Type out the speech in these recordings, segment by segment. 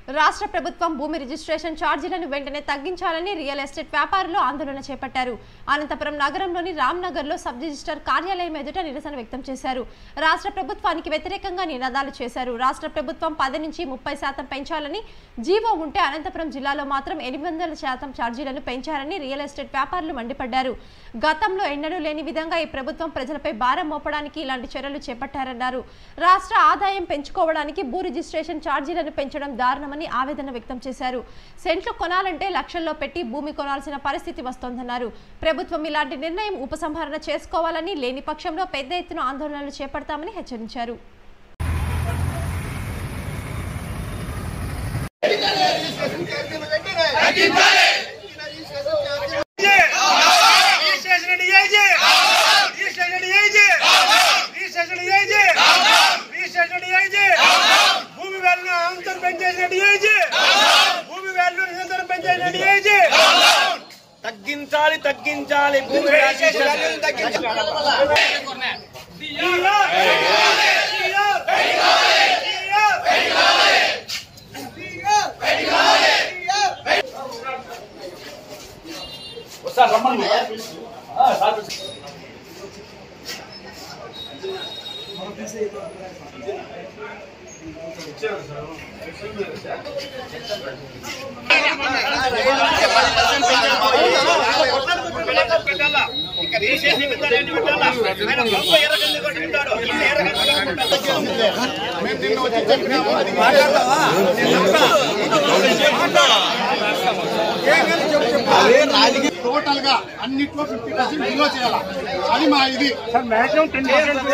రాష్ట్ర ప్రభుత్వం భూమి రిజిస్ట్రేషన్ ఛార్జీలను వెంటనే తగ్గించాలని రియల్ ఎస్టేట్ వ్యాపారులు ఆందోళన చేపట్టారు అనంతపురం నగరంలోని రామ్నగర్లో సబ్ రిజిస్టర్ కార్యాలయం ఎదుట నిరసన వ్యక్తం చేశారు రాష్ట్ర ప్రభుత్వానికి వ్యతిరేకంగా నినాదాలు చేశారు రాష్ట్ర ప్రభుత్వం పది నుంచి ముప్పై శాతం పెంచాలని జీవో ఉంటే అనంతపురం జిల్లాలో మాత్రం ఎనిమిది వందల శాతం ఛార్జీలను పెంచారని రియల్ ఎస్టేట్ వ్యాపారులు మండిపడ్డారు గతంలో ఎన్నడూ లేని విధంగా ఈ ప్రభుత్వం ప్రజలపై భారం మోపడానికి ఇలాంటి చర్యలు చేపట్టారన్నారు రాష్ట్ర ఆదాయం పెంచుకోవడానికి భూ రిజిస్ట్రేషన్ ఛార్జీలను పెంచడం దారుణమని ఆవేదన వ్యక్తం చేశారు సెంట్లు కొనాలంటే లక్షల్లో పెట్టి భూమి కొనాల్సిన పరిస్థితి వస్తోందన్నారు ప్రభుత్వం ఇలాంటి నిర్ణయం ఉపసంహరణ చేసుకోవాలని లేని పక్షంలో పెద్ద ఎత్తున ఆందోళనలు చేపడతామని హెచ్చరించారు registration DIG registration DIG registration DIG registration DIG భూమి వాల్యూ నిరంతరం పెంచేసిన డిఐజీ భూమి వాల్యూ నిరంతరం పెంచేసిన డిఐజీ తగ్గించాలి తగ్గించాలి భూమి రిజిస్ట్రేషన్ టోటల్ గా అన్నిట్లో ఫిఫ్టీ పర్సెంట్ విలువ చేయాలి అది మా ఇది మాక్సిమం టెన్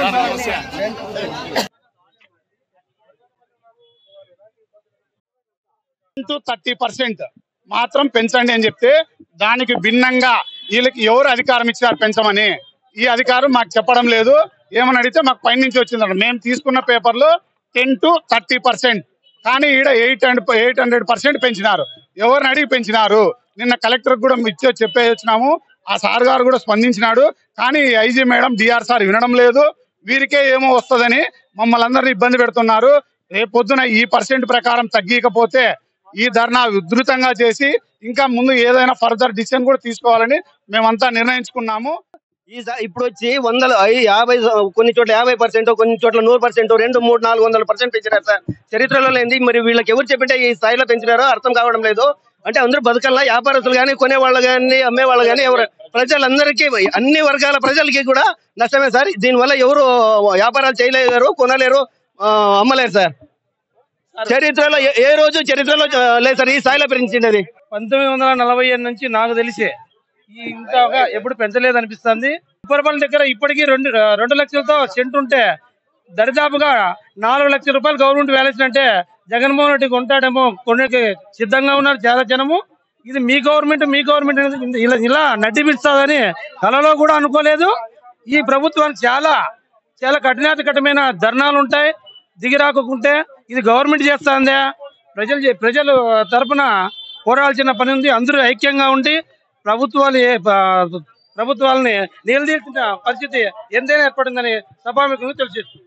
థర్టీ పర్సెంట్ మాత్రం పెంచండి అని చెప్తే దానికి భిన్నంగా వీళ్ళకి ఎవరు అధికారం ఇచ్చారు పెంచమని ఈ అధికారం మాకు చెప్పడం లేదు ఏమని అడిగితే మాకు పైన నుంచి వచ్చిందంట మేము తీసుకున్న పేపర్లో టెన్ టు థర్టీ పర్సెంట్ కానీ ఈడ eight and eight hundred percent పెంచినారు ఎవరిని అడిగి పెంచినారు నిన్న కలెక్టర్ కూడా ఇచ్చే చెప్పే వచ్చినాము ఆ సార్ గారు కూడా స్పందించినాడు కానీ ఐజీ మేడం డిఆర్ సార్ వినడం లేదు వీరికే ఏమో వస్తుందని మమ్మల్ని అందరినీ ఇబ్బంది పెడుతున్నారు రేపొద్దున ఈ పర్సెంట్ ప్రకారం తగ్గకపోతే ఈ ధర్నా ఉధృతంగా చేసి ఇంకా ముందు ఏదైనా ఫర్దర్ డిసిషన్ కూడా తీసుకోవాలని మేమంతా నిర్ణయించుకున్నాము ఈ స- ఇప్పుడు వచ్చి వందల ఐ- యాభై స- కొన్ని చోట్ల యాభై పర్సెంట్ కొన్ని చోట్ల నూరు పర్సెంట్ రెండు మూడు నాలుగు వందల పర్సెంట్ పెంచినారు సార్ చరిత్రలో లేని మరి వీళ్ళకి ఎవరు చెప్పింటే ఈ స్థాయిలో పెంచినారో అర్థం కావడం లేదు అంటే అందరూ బతకల్లా వ్యాపారస్తులు కానీ కొనేవాళ్ళు కానీ అమ్మేవాళ్ళు కానీ ఎవరు ప్రజలందరికీ అన్ని వర్గాల ప్రజలకి కూడా నష్టమే సార్ దీనివల్ల ఎవరు వ్యాపారాలు చేయలేరు కొనలేరు ఆ, అమ్మలేరు సార్ చరిత్రలో ఏ- ఏ రోజు చరిత్రలో ఆ, లేదు సార్ ఈ స్థాయిలో పెంచినది పంతొమ్మిది వందల నలభై ఏడు నుంచి నాకు తెలిసే ఈ ఇంతగా ఎప్పుడు పెంచలేదు అనిపిస్తుంది ఉప్పరపల్లి దగ్గర ఇప్పటికీ రెండు రెండు లక్షలతో సెంట్ ఉంటే దరిదాపుగా నాలుగు లక్షల రూపాయలు గవర్నమెంట్ వేలేసినంటే జగన్మోహన్ రెడ్డి కొంటాడేమో కొనేకి సిద్ధంగా ఉన్నారు చాలా జనము ఇది మీ గవర్నమెంట్ మీ గవర్నమెంట్ అనేది ఇలా ఇలా నడ్డి పిలుస్తుందని కలలో కూడా అనుకోలేదు ఈ ప్రభుత్వానికి చాలా చాలా కఠినాతి కఠినమైన ధర్నాలు ఉంటాయి దిగిరాకుంటే ఇది గవర్నమెంట్ చేస్తుందా ప్రజలు చే- ప్రజలు తరపున పోరాడాల్సిన పని ఉంది అందరూ ఐక్యంగా ఉండి ప్రభుత్వాలు ఏ- ప- ప్రభుత్వాలని నిలదీసిన పరిస్థితి ఎంతైనా ఏర్పడిందని సభాముఖంగా తెలియజేస్తుంది